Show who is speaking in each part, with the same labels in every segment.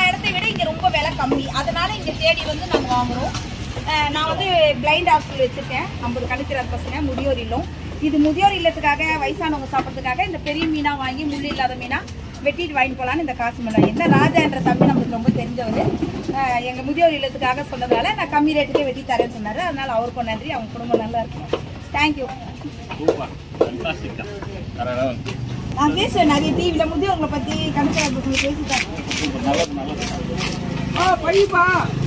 Speaker 1: இடத்தை விட இங்க ரொம்ப விலை கம்மி அதனால இங்க தேடி வந்து நாங்க வாங்குறோம் அஹ் நான் வந்து பிளைண்ட் ஹாஸ்பிட்டல் வச்சிருக்கேன் ஐம்பது கணக்கிறார் பசங்க முதியோர் இல்லம் இது முதியோர் இல்லத்துக்காக வயசானவங்க சாப்பிட்றதுக்காக இந்த பெரிய மீனா வாங்கி முள் இல்லாத மீனா வெட்டிட்டு வாங்கிட்டு போலான்னு இந்த காசு மீனா என்ன ராஜா என்ற தம்பி நம்மளுக்கு ரொம்ப தெரிஞ்சவர் அஹ் எங்க முதியோர் இல்லத்துக்காக சொன்னதால நான் கம்மி ரேட்டுக்கே வெட்டி தரேன்னு சொன்னாரு அதனால அவருக்கும் நன்றி அவங்க குடும்பம் நல்லா இருக்கும் தேங்க்யூ
Speaker 2: சூப்பர் ஃபண்டாஸ்டிக்கா கரெக்டாக
Speaker 1: நான் பேசுவேன் நிறைய டிவியில் முதியோர்களை பற்றி கணக்காக பேசிட்டேன்
Speaker 2: சூப்பர் நல்லது நல்லது
Speaker 1: ஆ படிப்பா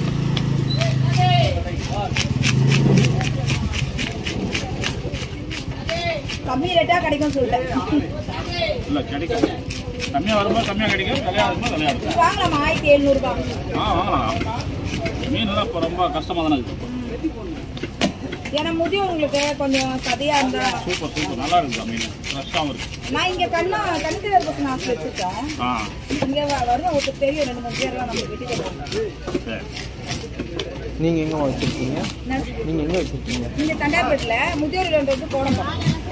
Speaker 1: கம்மி ரேட்டா கிடைக்கும் சொல்லிட்டேன்
Speaker 2: இல்லை கிடைக்கும் கம்மியாக வரும்போது கம்மியாக கிடைக்கும் விலையாக வரும்போது விலையாக இருக்கும்
Speaker 1: வாங்கலாமா ஆயிரத்தி எழுநூறுபா
Speaker 2: ஆ வாங்கலாம் மீன்லாம் இப்போ ரொம்ப கஷ்டமாக தானே இருக்குது
Speaker 1: ஏன்னா முதியோர்களுக்கு கொஞ்சம் சதையா இருந்தா
Speaker 2: சூப்பர் சூப்பர் நல்லா இருக்குது மீன் ஃப்ரெஷ்ஷாகவும் இருக்குது
Speaker 1: நான் இங்க கண்ணா கணக்கில் பசங்க ஆசை வச்சிருக்கேன்
Speaker 2: ஆ
Speaker 1: இங்க வ- வருவேன் ஒருத்தர் தெரியும் ரெண்டு மூணு பேர்லாம் நம்ம வீட்டுக்கு வருவாங்க.
Speaker 2: சரி
Speaker 3: நீங்க எங்க வச்சிருக்கீங்க
Speaker 1: என்ன?
Speaker 3: நீங்க எங்க வச்சிருக்கீங்க
Speaker 1: இங்க தண்டார்பேட்டில் முதியோர் இல்லம் வந்து போடணும்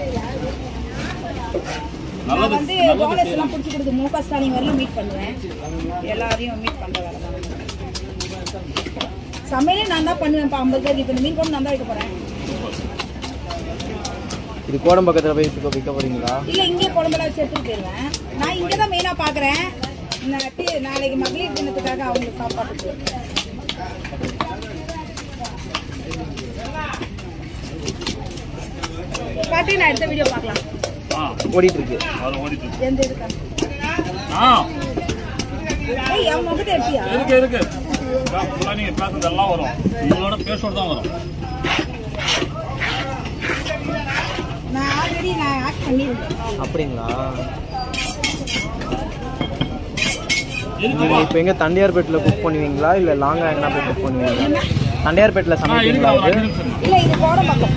Speaker 1: நான்
Speaker 2: நல்லது
Speaker 1: வந்து
Speaker 2: நல்லது
Speaker 1: போனஸ் எல்லாம் பிடிச்சி கொடுத்து மு க ஸ்டாலின் வரலும் மீட் பண்ணுவேன் எல்லாரையும் மீட் பண்ற வேலை தான் சமையலே நான் தான் பண்ணுவேன் இப்போ ஐம்பது பேருக்கு இப்போ இந்த மீன் குழம்பு நான் தான் வைக்க போறேன்
Speaker 3: இது கோடம் பக்கத்துல போய் விற்க விற்க போறீங்களா
Speaker 1: இல்ல இங்கே குழம்புல வச்சு எடுத்துட்டு போயிடுவேன் நான் இங்கே தான் மெயினாக பார்க்குறேன் நாளைக்கு மகளிர் தினத்துக்காக அவங்களுக்கு சாப்பாட்டுக்கு பாட்டி நான் எடுத்த வீடியோ பார்க்கலாம்
Speaker 2: ஆ
Speaker 3: ஓடிட்டு இருக்கு
Speaker 2: அது ஓடிட்டு இருக்கு.
Speaker 1: எந்த இருக்கா
Speaker 2: ஆ
Speaker 1: ஏய் என் முகத்தை எடுத்தியா
Speaker 2: இருக்கு இருக்கு ஃபுல்லாக நீங்கள் பேசுறது எல்லாம் வரும் உங்களோட பேசோடு தான் வரும்
Speaker 1: நான் ஆல்ரெடி நான் ஆக்ட் பண்ணியிருந்தேன்
Speaker 3: அப்படிங்களா
Speaker 2: இருக்குப்பா
Speaker 3: நீங்க இப்போ எங்க தண்டையார்பேட்டில் குக் பண்ணுவீங்களா இல்ல லாங்கா எங்கன்னா போய் குக் பண்ணுவீங்களா தண்டையார்பேட்டில்
Speaker 2: ஆ இருக்கு
Speaker 3: சமைப்பீங்களா
Speaker 2: ஒரு
Speaker 3: இது
Speaker 2: அஞ்சு நிமிஷம்
Speaker 1: இல்லை இது போட பக்கம்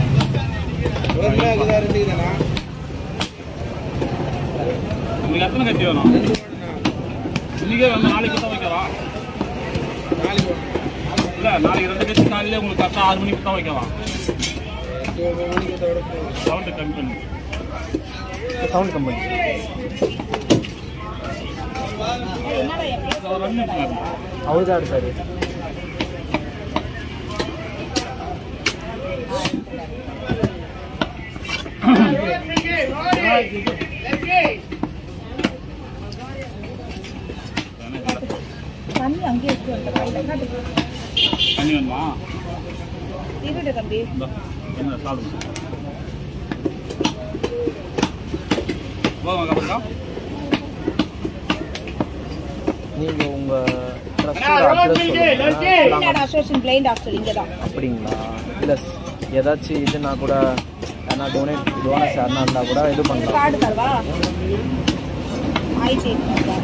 Speaker 2: உங்களுக்கு எத்தனை கட்டி வேணும் இன்னைக்கே வந்து நாளைக்கு தான் வைக்கலாம் இல்லை நாளைக்கு ரெண்டு கட்டி காலையில உங்களுக்கு கரெக்டாக ஆறு மணிக்கு தான் வைக்கலாம் சவுண்டு கம்மி பண்ணி
Speaker 3: சவுண்ட் கம்பெனி
Speaker 1: என்னடா எப்படி
Speaker 2: ஒரு ரெண்டு நிமிஷம் இருக்கு.
Speaker 3: அவர் தான் இருக்காரு
Speaker 1: தண்ணி அங்கேயே வச்சு வந்துடுறேன்
Speaker 2: தண்ணி வேணுமா
Speaker 1: இருடு தம்பி
Speaker 2: இந்தா, என்ன சாப்பிடுங்க போதுமா கப்பா
Speaker 3: நீங்க உங்க ட்ரஸ்டோட அட்ரஸ் சொல்லுங்க
Speaker 1: தமிழ்நாடு அசோசியேஷன் பிளைண்ட் ஹாஸ்டல் இங்கே தான்
Speaker 3: அப்படிங்களா இல்ல ஏதாச்சும் இதுனா கூட யாரா டொனேட் டோனஸ் யாருனா இருந்தா கூட இது பண்ணலாம்
Speaker 1: கார்டு தரவா ஆயிரத்தி எட்நூறுபா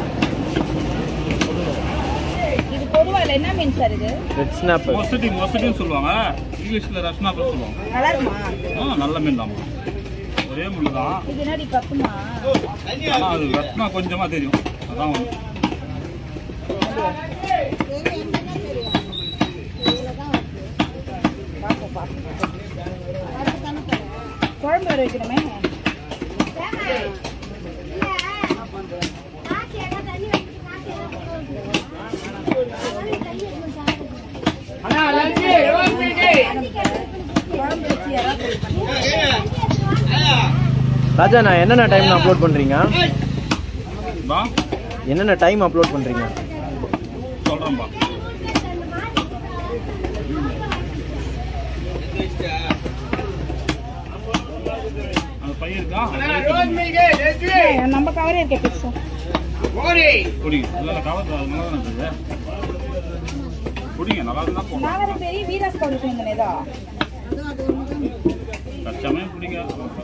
Speaker 1: இது பொதுவா இல்லை என்ன மீன் சார் இது
Speaker 3: ரெட் ஸ்னாப்பர்
Speaker 2: மொசட்டி மொசட்டின்னு சொல்லுவாங்க இங்கிலீஷில் ரஸ்னாப்பர் சொல்லுவாங்க
Speaker 1: நல்லா இருக்குமா
Speaker 2: ஆ நல்ல மீன் தான் ஒரே முள்ளு தான்
Speaker 1: இது என்னடி பத்துமா
Speaker 2: ஆனால் அது ரத்னா கொஞ்சமாக தெரியும் அதான் ஒன்று
Speaker 1: பார்ப்போம் பார்ப்போம் குழம்பு வேற வைக்கணுமே குழம்பு வச்சு யாராவது
Speaker 3: ராஜா நான் என்னென்ன டைம் அப்லோட் பண்றீங்க
Speaker 2: தான்
Speaker 3: என்னென்ன டைம் அப்லோட் பண்றீங்க
Speaker 2: சொல்கிறேன்பா அந்த பையன் இருக்கா
Speaker 1: ஏய், நம்ம கவரே இருக்க பேசும்
Speaker 2: குடிங்க இல்லை கவர் நல்லா தானே இருக்குது குடிங்க நல்லா இருந்தால் போகணும்
Speaker 1: நாங்கள் பெரிய வீராஸ் பவுடர் சேர்ந்தேன் ஏதோ
Speaker 2: தற்சமயம் குடிங்க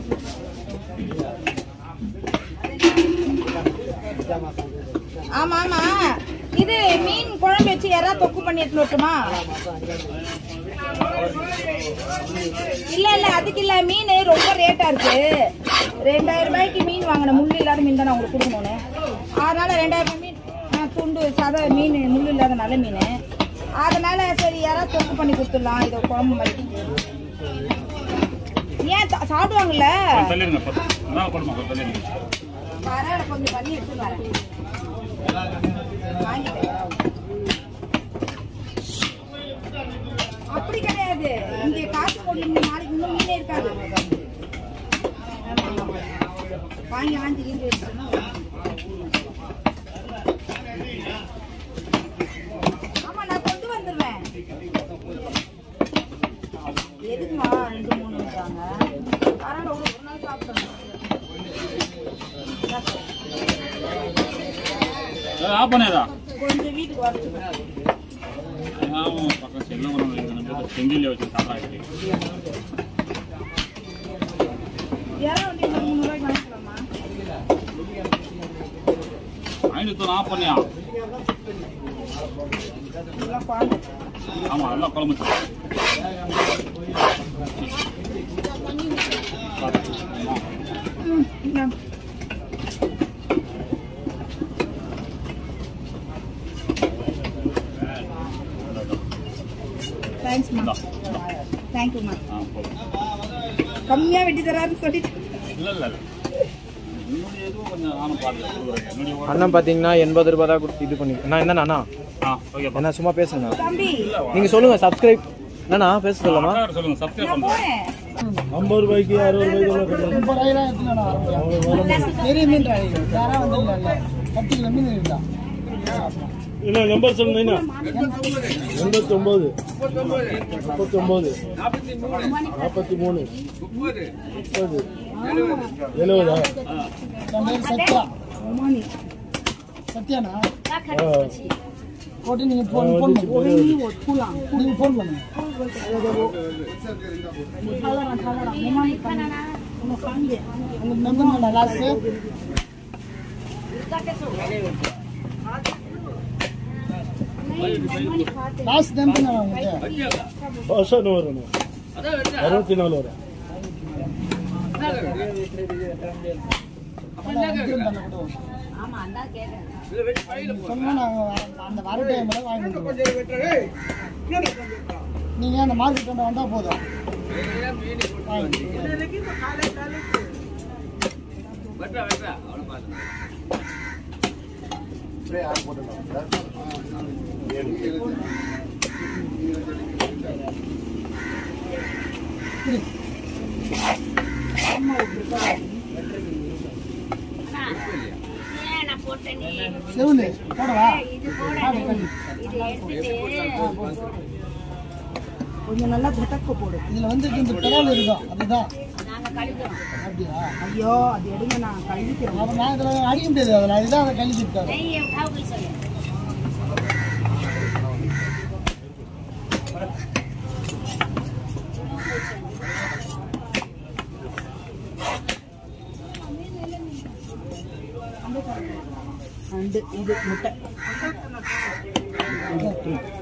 Speaker 1: ஆமா ஆமா இது மீன் குழம்பு வச்சு யாராவது தொக்கு பண்ணி எடுத்துன்னு வரட்டுமா இல்ல இல்ல அதுக்கு இல்ல மீன் ரொம்ப ரேட்டா இருக்கு ரெண்டாயிரம் ரூபாய்க்கு மீன் வாங்கின முள் இல்லாத மீன் தானே உங்களுக்கு கொடுக்கணும்னு அதனால ரெண்டாயிரம் ரூபாய் மீன் ஆ, துண்டு சாதா மீன் முள் இல்லாத நல்ல மீன் அதனால சரி யாராவது தொக்கு பண்ணி கொடுத்துடலாம் இதை குழம்பு மாதிரி ஏன் சா- சாப்பிடுவாங்கல்ல
Speaker 2: தள்ளிடுங்க பத்து அதான் கொடுமா தள்ளிடுங்க
Speaker 1: பரவாயில்ல கொஞ்சம் பண்ணி எடுத்து வரேன் வாங்கிட்டேன்
Speaker 2: ஆஃப் பண்ணியாதா
Speaker 1: கொஞ்சம் வீட்டுக்கு வரச்சுக்கோ
Speaker 2: ஆமா பக்கம் செல்லம் வரும் நம்ம செந்தில வச்சு சாப்பிடாது
Speaker 1: யாரோ வந்து ஒரு மூணு ரூபாய்க்கு வாங்கிக்கலாமா
Speaker 2: ஐநூத்தி ஆஃப் பண்ணியா
Speaker 1: இதெல்லாம் பாருங்க
Speaker 2: ஆமா எல்லாம் குழம்பு
Speaker 1: ம் இந்தாங்க. தேங்க்ஸ்மா தேங்க்யூம்மா
Speaker 2: ஆ போதும்
Speaker 1: கம்மியாக வெட்டி தராருன்னு சொல்லிட்டு
Speaker 2: இல்ல இல்ல இல்ல என்னுடைய இதுவும் கொஞ்சம் நானும் பார்த்து என்னுடைய order-
Speaker 3: அண்ணன் பார்த்தீங்கன்னா எண்பது ரூபா தான் கொடுத்து இது பண்ணி அண்ணா என்னண்ணா அண்ணா
Speaker 2: ஆ ஓகேப்பா
Speaker 3: என்ன சும்மா பேசுங்க
Speaker 1: தம்பி
Speaker 3: நீங்கள் சொல்லுங்கள் சப்ஸ்கிரைப் என்னண்ணா பேச சொல்லலாமா
Speaker 2: அக்கா சொல்லுங்க சப்ஸ்கிரைப்
Speaker 1: நான்
Speaker 2: பண்ணுங்க
Speaker 1: போறேன்
Speaker 4: ஐம்பது ரூபாய்க்கு அறுபது ரூபாய்க்கு
Speaker 5: முப்பது ரூபாய்லாம் எடுத்துக்கலாம் பெரிய மீன் ராணிங்க யாராவது வந்துடல பத்து கிலோ மீன் இருக்கா
Speaker 4: என்ன நம்பர் சொல்லுங்க எண்பத்தி ஒன்பது முப்பத்தி ஒன்பது நாற்பத்தி மூணு முப்பது எழுபதா
Speaker 5: என் பேர் சத்யா
Speaker 1: அம்மானி
Speaker 5: சத்யாண்ணா
Speaker 4: ஆ.
Speaker 5: போட்டு நீங்கள் ஃபோன் ஃபோன் பண்ணுங்க நீங்கள் ஃபோன் பண்ணுங்க உங்களுக்கு நம்பர் நான் லாஸ்ட்டு லாஸ்ட் நம்பர் நான் உங்களுக்கு
Speaker 4: வருஷம் வரும் அறுபத்தி நாலு வரும் சொன்னா நாங்கள் அந்த வர டைமில் வாங்கி கொடுத்துருவோம் நீங்கள் அந்த மார்க்கெட் கொண்டு வந்தால் போதும் வாங்கி செவுண்டு போடவா ஆடு கண்ணு
Speaker 1: கொஞ்சம் நல்லா புத்தக்க போடு
Speaker 5: இதில் வந்து இந்த பெறால் இருக்கும் அதுதான் அப்படியா
Speaker 1: ஐயோ அது எடுங்க நான் கழுவிக்கிறேன்
Speaker 5: அப்போ நான் இதில் அடிக்க முடியாது அதில் அதுதான் அதை கழிச்சு இருக்காரு
Speaker 1: அண்டு இது முட்டை
Speaker 5: இதான்